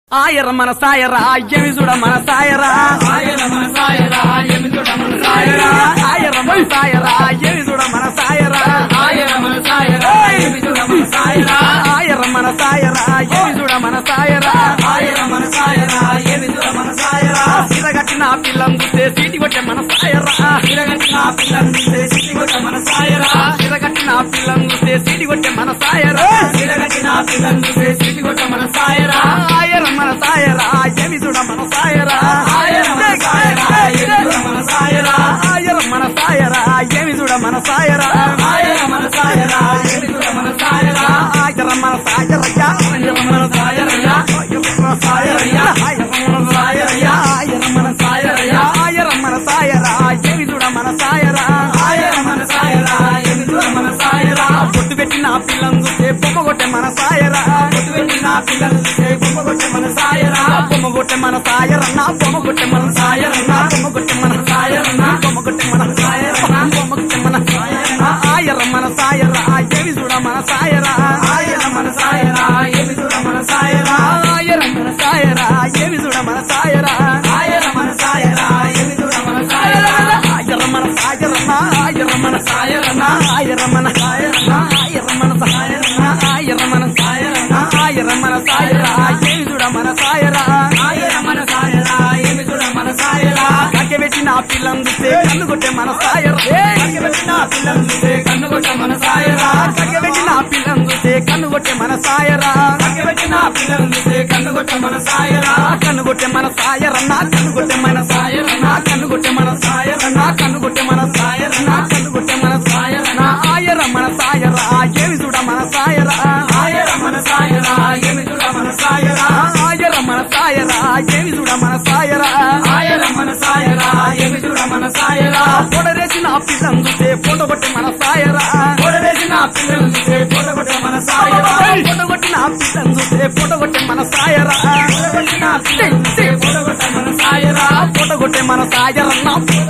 ఆయర మన సాయరా ఎమి చూడ మన సాయరా ఆయన మన సాయరా ఎమి చూడ మన సాయరా ఆయర మన సాయరా ఎమి చూడ మన సాయరా ఆయన మన సాయరా ఎమి చూడ మన సాయరా ఆయర మన సాయరా ఎమి చూడ మన సాయరా ఆయన మన సాయరా ఎమి చూడ మన సాయరా సిరగట్టిన పిల్లం చూస్తే సీటి కొట్టే మన సాయరా తిరగట్టిన పిల్లని సిట్టి కొట్ట మన సాయరా సిరగట్టిన పిల్లం చూస్తే సీటి కొట్టే మన సాయరా తిరగట్టిన పిల్లని సిట్టి కొట్ట మన సాయరా ఆయర మన సాయరా ఎమి చూడ మన సాయరా ఆయన మన సాయరా ఎమి చూడ మన సాయరా ఆయర మన సాయరా ఎమి చూడ మన సాయరా ఆయన మన సాయరా ఎమి చూడ మన సాయరా ఆయర మన సాయరయ్యా ఆయన మన సాయరయ్యా మన సాయరయ్యా మన సాయరయ్యా మన సాయరయ్యా ఆయర మన సాయరా ఏమి చూడ మన సాయరా ఆయన మన సాయరా ఎమి చూడ మన సాయరా పొట్టు పెట్టిన పిల్లను చూస్తే బొమ్మ కొట్టే మన సాయరా పొట్టు పెట్టిన పిల్లలు బొమ్మ కొట్టే మన సాయరా బొమ్మ కొట్టే మన సాయరన్న బొమ్మ కొట్టే మన సాయరన్న బొమ్మ కొట్టే మన సాయరన్న బొమ్మ కొట్టే మన సాయరన్న బొమ్మ కొట్టే మన సాయరన్న ఆయర మన సాయరా ఏమి చూడ మన సాయరా ఆయన మన సాయరా ఎమి చూడ మన సాయరా ఆయర మన సాయరా ఏమి చూడ మన సాయరా ఆయన మన సాయరా ఎమి చూడ మన సాయరా ఆయర మన సాయరన్న ఆయర మన సాయరన్న ఆయర మన సాయరన్న ఆయర మన సాయరన్న ఆయర మన సాయరన్న ఆయర మన సాయరా ఏమి చూడ మన సాయరా ఆయన మన సాయరా ఎమి చూడ మన సాయరా కట్టె పెట్టిన పిల్లను చూస్తే కన్ను కొట్టే మన సాయరా కట్టె పెట్టిన పిల్లలు చూస్తే కన్ను కొట్ట మన సాయరా కట్టె పెట్టిన పిల్లను చూస్తే కన్ను కొట్టే మన సాయరా కట్టె పెట్టిన పిల్లలు చూస్తే కన్ను కొట్ట మన సాయరా కన్ను కొట్టే మన సాయరన్న కన్ను కొట్టే మన సాయరన్న కన్ను కొట్టే మన సాయరన్న కన్ను కొట్టే మన సాయరన్న కన్ను కొట్టే మన సాయరన్న ఆయర మన సాయరా ఏమి చూడ మన సాయరా ఆయన మన సాయరా ఎమి చూడ మన సాయరా ఆయర మన సాయరా ఏమి చూడ మన సాయరా ఆయన మన సాయరా ఎమి చూడ మన సాయరా పొడరేసిన పిల్లను చూస్తే పొండ కొట్టే మన సాయరా పొడవేసిన పిల్లలు చూస్తే పొడ కొట్ట మన సాయరా పొడగొట్టిన పిల్లను చూస్తే పొడగొట్టే మన సాయరా పొడగొట్టిన పిల్లలు చూస్తే పొడ కొట్ట మన సాయరా పొడగొట్టే మన సాయరన్న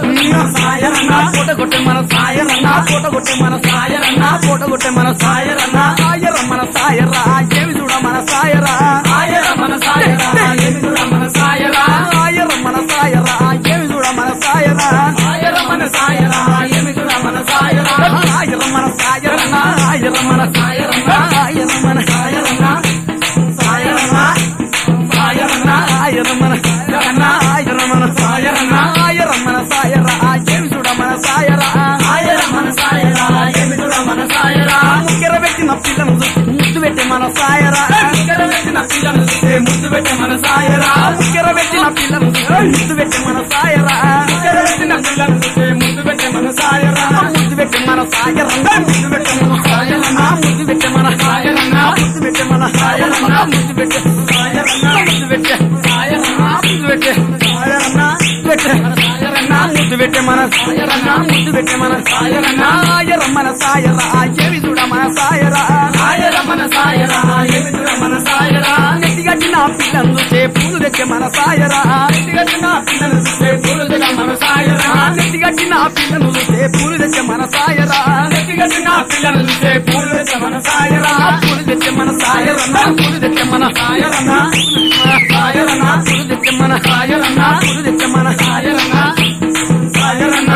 సాయరన్న పొడగొట్టే మన సాయరన్న పొడగొట్టే మన సాయరన్న పొడగొట్టే మన సాయరన్న ఆయర మన సాయరా ఏమి చూడ మన సాయరా ఆయన మన సాయరా ఎమి చూడ మన సాయరా ఆయర మన సాయరా ఏమి చూడ మన సాయరా ఆయన మన సాయరా ఎమి చూడ మన సాయరా ఆయర మన సాయరన్న ఆయర మన సాయరన్న ఆయర మన సాయరన్న సాయరన్న సాయరన్న ఆయర మన సాయరన్న ఆయర మన సాయరన్న ఆయర మన సాయరా ఏమి చూడ మన సాయరా ఆయన మన సాయరా ఎమి చూడ మన సాయరా ముక్కెర పెట్టిన పిల్లను చూసి ముద్దు పెట్టే మన సాయరా ఇక్కడ పెట్టిన పిల్లలు చూస్తే ముద్దు పెట్టే మన సాయరా ముక్కెర పెట్టిన పిల్లను చూసి ముద్దు పెట్టే మన సాయరా ఇక్కడ పెట్టిన పిల్లలు చూస్తే ముద్దు పెట్టే మన సాయరా ముద్దు పెట్టే మన సాయరన్న ముద్దు పెట్టే మన సాయరన్న ముద్దు పెట్టే మన సాయరన్న ముద్దు పెట్టే మన సాయరన్న ముద్దు పెట్టే సాయరన్న ముద్దు పెట్టే సాయరన్న ముద్దు పెట్టే సాయరన్న పెట్టే సాయరన్న ముద్దు పెట్టే మన సాయరన్న ముద్దు పెట్టే మన సాయరన్న ఆయర మన సాయరా ఏమి చూడ మన సాయరా ఆయన మన సాయరా ఎమి చూడ మన సాయరా నెత్తిగట్టిన పిల్లను చూసే పూలు తెచ్చే మన సాయరా కట్టిన పిల్లలు చూస్తే పూలు తెగ మన సాయరా నెత్తిగట్టిన పిల్లను చూసే పూలు తెచ్చే మన సాయరా కట్టిన పిల్లలు చూస్తే పూలు తెగ మన సాయరా పూలు తెచ్చే మన సాయరన్న పూలు తెచ్చే మన సాయరన్న సాయరన్న పూలు తెచ్చే మన సాయరన్న పూలు తెచ్చే మన సాయరన్న సాయరన్న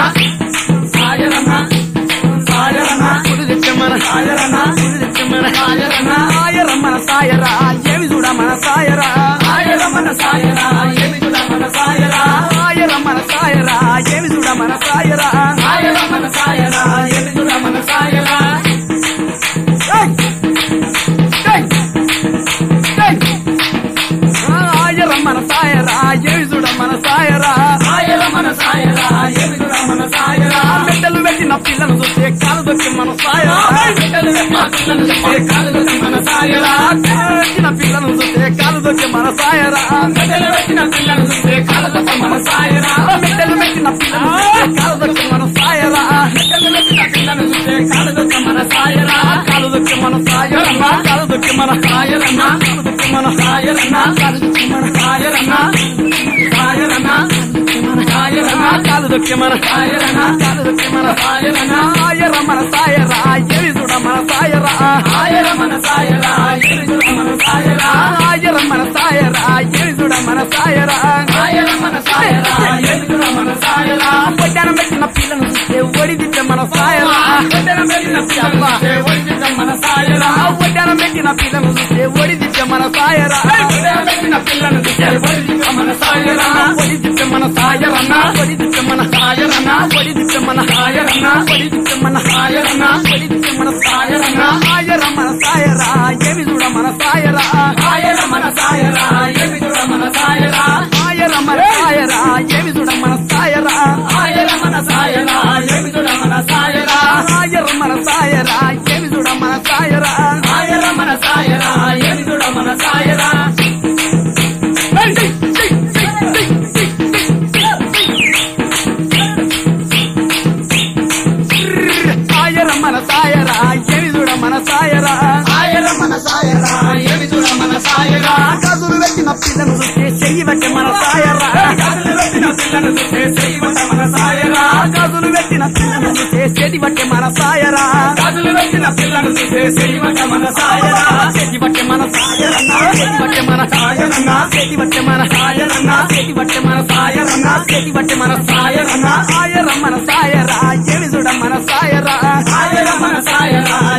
సాయరన్న సాయరన్న పూలు తెచ్చే మన సాయరన్న పూలు తెచ్చే మన సాయరన్న ఆయర మన సాయరా ఏమి చూడ మన సాయరా ఆయన మన సాయరా ఎమి చూడ మన సాయరా ఆయర మన సాయరా ఏమి చూడ మన సాయరా ఆయన మన సాయరా ఎమి చూడ మన సాయరా ఏయ్! ఏయ్! ఏయ్! ఆయర మన సాయరా ఏమి చూడ మన సాయరా ఆయన మన సాయరా ఎమి చూడ మన సాయరా బిడ్డలు పెట్టిన పిల్లను చూస్తే కాలు దొక్కి మన సాయరా బిడ్డలు పెట్టిన పిల్లలు చూస్తే కాలు దొరికి మన సాయరా పెట్టిన పిల్లను చూస్తే కాలు దొక్కి మన సాయరా బిడ్డలు పెట్టిన పిల్లలు చూస్తే కాలు దొరికి మన సాయరా బిడ్డలు పెట్టిన పిల్లను చూస్తే కాలు దొక్కి మన సాయరా బిడ్డలు పెట్టిన పిల్లలు చూస్తే కాలు దొరికి మన సాయరా కాలు దొక్కి మన సాయరన్న కాలు దొక్కి మన సాయరన్న కాలు దొక్కి మన సాయరన్న కాలు దొక్కి మన సాయరన్న సాయరన్న సాయరన్న కాలు దొక్కి మన సాయరన్న కాలు దొక్కి మన సాయరన్న ఆయర మన సాయరా ఏమి చూడ మన సాయరా ఆయన మన సాయరా ఎమి చూడ మన సాయరా ఆయర మన సాయరా మన సాయరా పెట్టిన పిల్లను చూసే ఒడి దిప్ప మన సాయరన్న ఒడి దిప్ప మన సాయరన్న ఒడి దిప్ప మన సాయరన్న ఒడి దిప్ప మన సాయరన్న ఒడి దిప్ప మన సాయరన్న ఒడి దిప్ప మన సాయరన్న సాయర మన సాయరా ఏమి చూడ మన సాయరా సాయర మన సాయరా ఏమి చూడ మన సాయరా సాయర మన సాయరా ఏమి చూడ మన సాయరా సాయర మన సాయరా ఏమి చూడ మన సాయరా సాయర మన సాయరా ఏమి చూడ మన సాయరా సాయర మన సాయరా ఏమి చూడ మన సాయరా సాయర మన సాయరా ఏమి చూడ మన సాయరా సాయర మన సాయరా ఏమి చూడ మన సాయరా కదులు పెట్టిన పిల్లను చూస్తే చెయ్యి బట్టి మన సాయరా కదులు పెట్టిన పిల్లను చూసే చేయమంట మన సాయరా కదులు పెట్టిన పిల్లను చూస్తే చెడి బట్టి మన సాయరా కదులు పెట్టిన పిల్లను చూసే చేయమంట మన సాయరా చెడి బట్టి మన సాయరన్నా చెడి బట్టి మన సాయరన్నా చెడి బట్టి మన సాయరన్నా చెడి బట్టి మన సాయరన్నా చెడి బట్టి మన సాయరన్నా సాయర మన సాయరా ఏమి చూడ మన సాయరా సాయర మన సాయరా